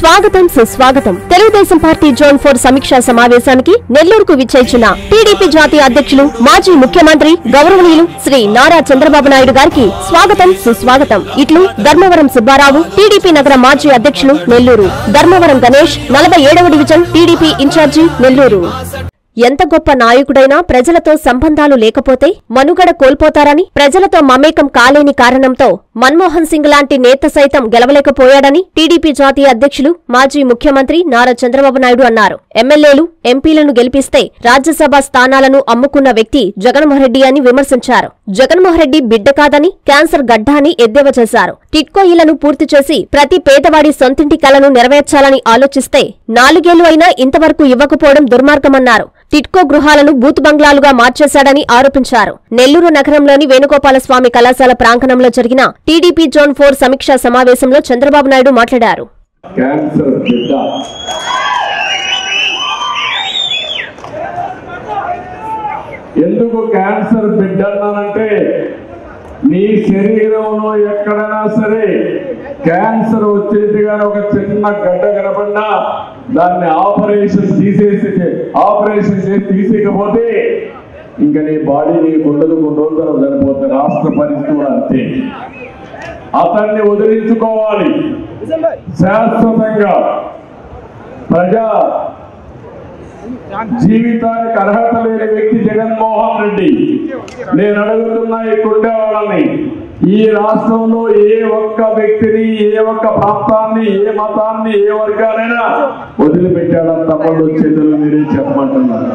స్వాగతం సుస్వాగతం Telugu Desam party zone four సమీక్షా సమావేశానికి నెల్లూరుకు విచ్చేసిన టీడీపీ జాతీయ అధ్యక్షులు మాజీ ముఖ్యమంత్రి గౌరవనీయులు శ్రీ నారా చంద్రబాబు నాయుడు గారికి స్వాగతం సుస్వాగతం ఇట్లు ధర్మవరం సుబ్బారావు టీడీపీ నగర మాజీ అధ్యక్షులు నెల్లూరు ధర్మవరం గణేష్ నలభై ఏడవ డివిజన్ టీడీపీ ఇన్ఛార్జి నెల్లూరు ఎంత గొప్ప నాయకుడైనా ప్రజలతో సంబంధాలు లేకపోతే మనుగడ కోల్పోతారని ప్రజలతో మమేకం కాలేని కారణంతో మన్మోహన్ సింగ్ లాంటి నేత సైతం గెలవలేకపోయాడని టీడీపీ జాతీయ అధ్యక్షులు మాజీ ముఖ్యమంత్రి నారా చంద్రబాబు నాయుడు అన్నారు ఎమ్మెల్యేలు ఎంపీలను గెలిపిస్తే రాజ్యసభ స్థానాలను అమ్ముకున్న వ్యక్తి జగన్మోహన్ రెడ్డి అని విమర్శించారు జగన్మోహన్ రెడ్డి బిడ్డ కాదని క్యాన్సర్ గడ్డ అని ఎద్దేవా చేశారు టిట్కో ఇళ్లను పూర్తి చేసి ప్రతి పేదవాడి సొంతింటి కలను నెరవేర్చాలని ఆలోచిస్తే నాలుగేళ్లు అయినా ఇంతవరకు ఇవ్వకపోవడం దుర్మార్గమన్నారు టిట్కో గృహాలను బూత్ బంగ్లాలుగా మార్చేశాడని ఆరోపించారు నెల్లూరు నగరంలోని వేణుగోపాలస్వామి కళాశాల ప్రాంగణంలో జరిగిన టీడీపీ జోన్ ఫోర్ సమీక్షా సమావేశంలో చంద్రబాబు నాయుడు మాట్లాడారు క్యాన్సర్ బిడ్డ ఎందుకు క్యాన్సర్ బిడ్డ అన్నానంటే మీ శరీరంలో ఎక్కడైనా సరే క్యాన్సర్ వచ్చేది కానీ ఒక చిన్న గడ్డ కనపడినా దాన్ని ఆపరేషన్ తీసేసి ఆపరేషన్ చేసి తీసేయకపోతే ఇంకా నీ బాడీ నీకు ఉండదు కొన్ని రోజుల తర్వాత చనిపోతుంది రాష్ట్ర పరిస్థితి కూడా అంతే అతన్ని వదిలించుకోవాలి శాశ్వతంగా ప్రజా జీవితానికి అర్హత లేని వ్యక్తి జగన్మోహన్ రెడ్డి నేను అడుగుతున్నా ఇక్కడ వాళ్ళని ఈ రాష్ట్రంలో ఏ ఒక్క వ్యక్తిని ఏ ఒక్క ప్రాంతాన్ని ఏ మతాన్ని ఏ వర్గానైనా వదిలిపెట్టాడని తమ్ముళ్ళు చేతులు మీరే చెప్పమంటున్నారు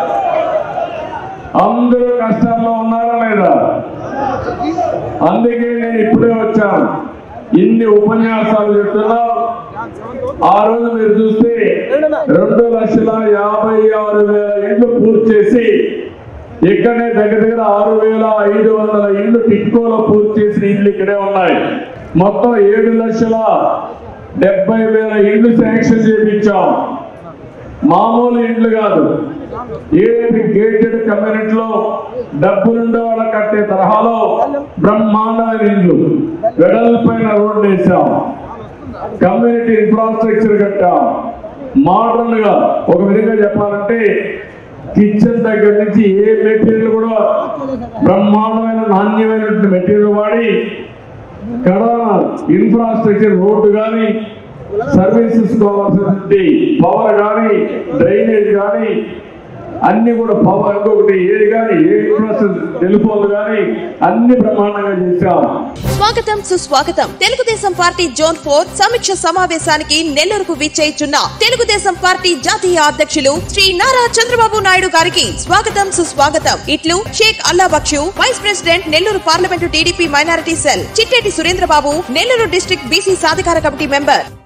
అందరూ కష్టాల్లో ఉన్నారా లేదా అందుకే నేను ఇప్పుడే వచ్చాను ఇన్ని ఉపన్యాసాలు చెప్తున్నా ఆ రోజు మీరు చూస్తే రెండు లక్షల యాభై ఆరు వేల ఇండ్లు పూర్తి చేసి ఇక్కడనే దగ్గర దగ్గర ఆరు వేల ఐదు వందల ఇండ్లు టిట్కోలో పూర్తి చేసిన ఇండ్లు ఇక్కడే ఉన్నాయి మొత్తం ఏడు లక్షల డెబ్బై వేల ఇండ్లు శాంక్షన్ చేయించాం మామూలు ఇండ్లు కాదు ఏపీ గేటెడ్ కమ్యూనిటీలో డబ్బులుండే వాళ్ళ కట్టే తరహాలో బ్రహ్మాండమైన ఇండ్లు వెడల్పైన రోడ్లు వేసాం కమ్యూనిటీ ఇన్ఫ్రాస్ట్రక్చర్ కట్టాం మోడర్న్ గా ఒక విధంగా చెప్పాలంటే కిచెన్ దగ్గర నుంచి ఏ మెటీరియల్ కూడా బ్రహ్మాండమైన నాణ్యమైనటువంటి మెటీరియల్ వాడి కడ ఇన్ఫ్రాస్ట్రక్చర్ రోడ్డు కానీ సర్వీసెస్ కావాల్సినటువంటి పవర్ కానీ డ్రైనేజ్ కానీ అన్ని కూడా పవర్ ఇంకొకటి ఏది కానీ ఏ ఇన్ఫ్రాస్ట్రక్చర్ టెలిఫోన్ కానీ అన్ని బ్రహ్మాండంగా చేశాం స్వాగతం సుస్వాగతం తెలుగుదేశం పార్టీ జోన్ ఫోర్ సమీక్ష సమావేశానికి నెల్లూరుకు విచ్చేయిచున్న తెలుగుదేశం పార్టీ జాతీయ అధ్యక్షులు శ్రీ నారా చంద్రబాబు నాయుడు గారికి స్వాగతం సుస్వాగతం ఇట్లు Shaik Allah Baksh vice president Nellore parliament TDP minority cell Chitteti Surendrababu Nellore district BC సాధికార కమిటీ మెంబర్